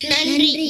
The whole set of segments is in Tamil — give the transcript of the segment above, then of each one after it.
நன்றி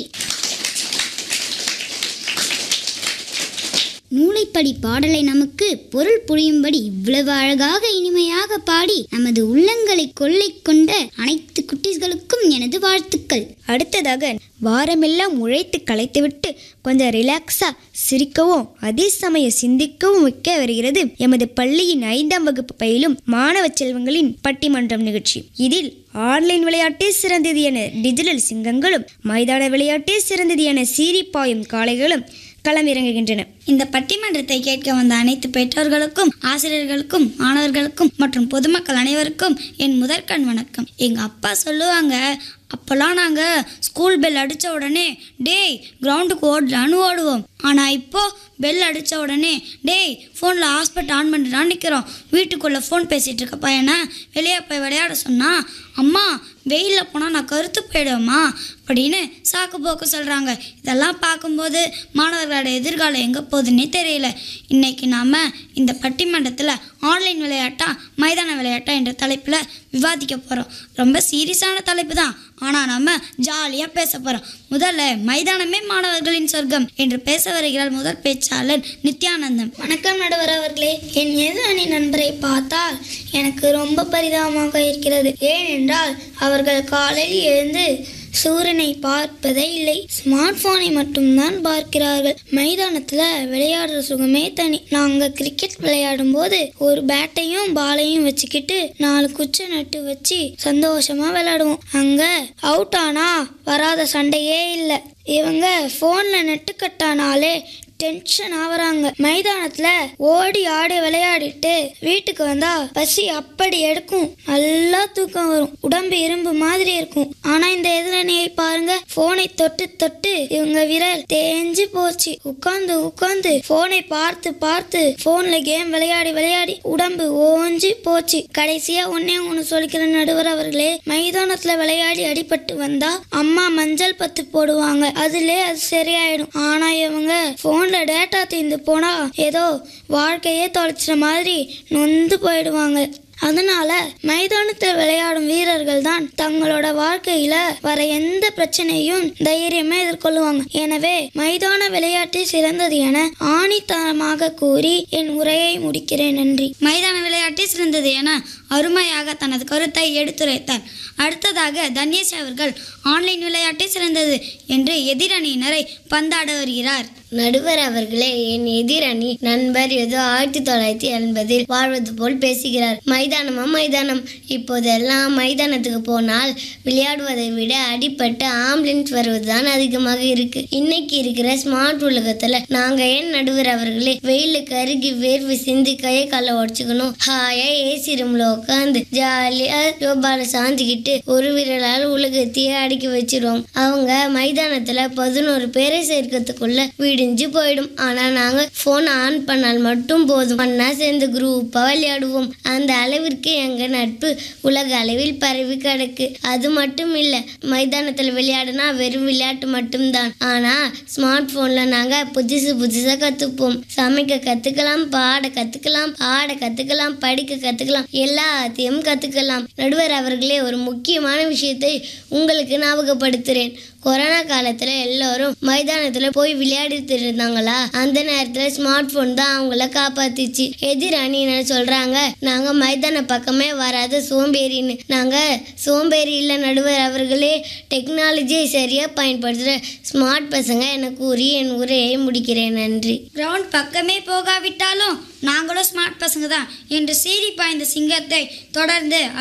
நூலைப்படி பாடலை நமக்கு பொருள் புரியும்படி இவ்வளவு அழகாக இனிமையாக பாடி நமது உள்ளங்களை கொள்ளை கொண்ட அனைத்து குட்டீஸ்களுக்கும் எனது வாழ்த்துக்கள் அடுத்ததாக வாரமெல்லாம் உழைத்து களைத்துவிட்டு கொஞ்சம் ரிலாக்ஸா சிரிக்கவும் அதே சமயம் சிந்திக்கவும் வைக்க வருகிறது எமது பள்ளியின் ஐந்தாம் வகுப்பு பயிலும் மாணவ செல்வங்களின் பட்டிமன்றம் நிகழ்ச்சி இதில் ஆன்லைன் விளையாட்டே சிறந்தது என டிஜிட்டல் சிங்கங்களும் மைதான விளையாட்டே சிறந்தது என சீறி பாயும் காளைகளும் களமிறங்குகின்றன இந்த பட்டிமன்றத்தை கேட்க வந்த அனைத்து பெற்றோர்களுக்கும் ஆசிரியர்களுக்கும் மாணவர்களுக்கும் மற்றும் பொதுமக்கள் அனைவருக்கும் என் முதற்கண் வணக்கம் எங்க அப்பா சொல்லுவாங்க அப்போல்லாம் நாங்கள் ஸ்கூல் பெல் அடித்த உடனே டேய் கிரவுண்டுக்கு ஓடலான்னு ஓடுவோம் ஆனால் இப்போ பெல் அடித்த உடனே டேய் ஃபோனில் ஹாஸ்பிட்டல் ஆன் பண்ணிட்டு நிற்கிறோம் வீட்டுக்குள்ளே ஃபோன் பேசிகிட்டு இருக்க பையனை வெளியே போய் விளையாட சொன்னா அம்மா வெயிலில் போனால் நான் கருத்து போயிடுவேம்மா அப்படின்னு சாக்கு போக்கு சொல்கிறாங்க இதெல்லாம் பார்க்கும்போது மாணவர்களோட எதிர்காலம் எங்கே போகுதுன்னே தெரியல இன்னைக்கு நாம் இந்த பட்டிமன்றத்தில் ஆன்லைன் விளையாட்டா மைதான விளையாட்டா என்ற தலைப்பில் விவாதிக்க போகிறோம் ரொம்ப சீரியஸான தலைப்பு தான் ஆனால் நம்ம ஜாலியாக பேச போகிறோம் முதல்ல மைதானமே மாணவர்களின் சொர்க்கம் என்று பேச வருகிறார் முதல் பேச்சாளர் நித்யானந்தம் வணக்கம் நடுவர் அவர்களே என் எதிர் அணி நண்பரை பார்த்தால் எனக்கு ரொம்ப பரிதாபமாக இருக்கிறது ஏனென்றால் அவர்கள் காலையில் எழுந்து சூரியனை பார்ப்பதே இல்லை ஸ்மார்ட் போனை மட்டும்தான் பார்க்கிறார்கள் மைதானத்துல விளையாடுற சுகமே தனி நாங்க கிரிக்கெட் விளையாடும் போது ஒரு பேட்டையும் பாலையும் வச்சுக்கிட்டு நாலு குச்சை நட்டு வச்சு சந்தோஷமா விளையாடுவோம் அங்க அவுட் ஆனா வராத சண்டையே இல்லை இவங்க போன்ல நெட்டு கட்டானாலே டென்ஷன் ஆவறாங்க மைதானத்துல ஓடி ஆடி விளையாடிட்டு வீட்டுக்கு வந்தா பசி அப்படி எடுக்கும் நல்லா தூக்கம் வரும் உடம்பு இரும்பு மாதிரி இருக்கும் ஆனா இந்த எதிரணியை பாருங்க போனை தொட்டு தொட்டு இவங்க விரல் தேஞ்சு போச்சு உட்கார்ந்து உட்கார்ந்து போனை பார்த்து பார்த்து போன்ல கேம் விளையாடி விளையாடி உடம்பு ஓஞ்சி போச்சு கடைசியா ஒன்னே ஒன்னு சொல்லிக்கிற நடுவர் அவர்களே மைதானத்துல விளையாடி அடிபட்டு வந்தா அம்மா மஞ்சள் பத்து போடுவாங்க அதுல அது சரியாயிடும் ஆனா இவங்க போன்ல டேட்டா தீர்ந்து போனா ஏதோ வாழ்க்கையே தொலைச்சிற மாதிரி நொந்து போயிடுவாங்க அதனால மைதானத்தில் விளையாடும் வீரர்கள் தான் தங்களோட வாழ்க்கையில வர எந்த பிரச்சனையும் தைரியமா எதிர்கொள்ளுவாங்க எனவே மைதான விளையாட்டு சிறந்தது என ஆணித்தரமாக கூறி என் உரையை முடிக்கிறேன் நன்றி மைதான விளையாட்டே சிறந்தது என அருமையாக தனது கருத்தை எடுத்துரைத்தார் அடுத்ததாக தன்யேஷ் அவர்கள் ஆன்லைன் விளையாட்டே சிறந்தது என்று எதிரணியினரை பந்தாட வருகிறார் நடுவர் அவர்களே என் எதிரணி நண்பர் ஏதோ ஆயிரத்தி தொள்ளாயிரத்தி எண்பதில் வாழ்வது போல் பேசுகிறார் மைதானமா மைதானம் இப்போதெல்லாம் மைதானத்துக்கு போனால் விளையாடுவதை விட அடிபட்டு ஆம்புலன்ஸ் வருவதுதான் அதிகமாக இருக்கு இன்னைக்கு இருக்கிற ஸ்மார்ட் உலகத்துல நாங்க ஏன் நடுவர் அவர்களே வெயிலுக்கு அருகி வேர்வை சிந்தி கையை காலை உடச்சுக்கணும் ஹாயா ஏசி ரூம்ல உட்காந்து ஜாலியா யோபால சாந்திக்கிட்டு ஒரு விரலால் உலகத்தையே அடக்கி வச்சிருவோம் அவங்க மைதானத்துல பதினோரு பேரை சேர்க்கறதுக்குள்ள விடிஞ்சு போயிடும் ஆனா நாங்க போன் ஆன் பண்ணால் மட்டும் போதும் ஒன்னா சேர்ந்து குரூப்பா விளையாடுவோம் அந்த அளவிற்கு எங்க நட்பு உலக அளவில் பரவி கிடக்கு அது மட்டும் இல்ல மைதானத்துல விளையாடுனா வெறும் விளையாட்டு மட்டும்தான் ஆனா ஸ்மார்ட் போன்ல நாங்க புதுசு புதுசா கத்துப்போம் சமைக்க கத்துக்கலாம் பாட கத்துக்கலாம் ஆட கத்துக்கலாம் படிக்க கத்துக்கலாம் எல்லாத்தையும் கத்துக்கலாம் நடுவர் அவர்களே ஒரு முக்கியமான விஷயத்தை உங்களுக்கு ஞாபகப்படுத்துறேன் கொரோனா காலத்துல எல்லாரும் மைதானத்துல போய் விளையாடிட்டு இருந்தாங்களா அந்த நேரத்துல ஸ்மார்ட் போன் தான் அவங்கள காப்பாத்திச்சு எதிர் அணியினர் சொல்றாங்க நாங்க மைதான பக்கமே வராத சோம்பேறின்னு நாங்க சோம்பேறி இல்ல நடுவர் அவர்களே டெக்னாலஜியை சரியா பயன்படுத்துற ஸ்மார்ட் பசங்க என கூறி என் உரையை முடிக்கிறேன் நன்றி கிரவுண்ட் பக்கமே போகாவிட்டாலும் நாங்களும் ஸ்மார்ட் பசங்க தான் என்று சீறி பாய்ந்த சிங்கத்தை தொடர்ந்து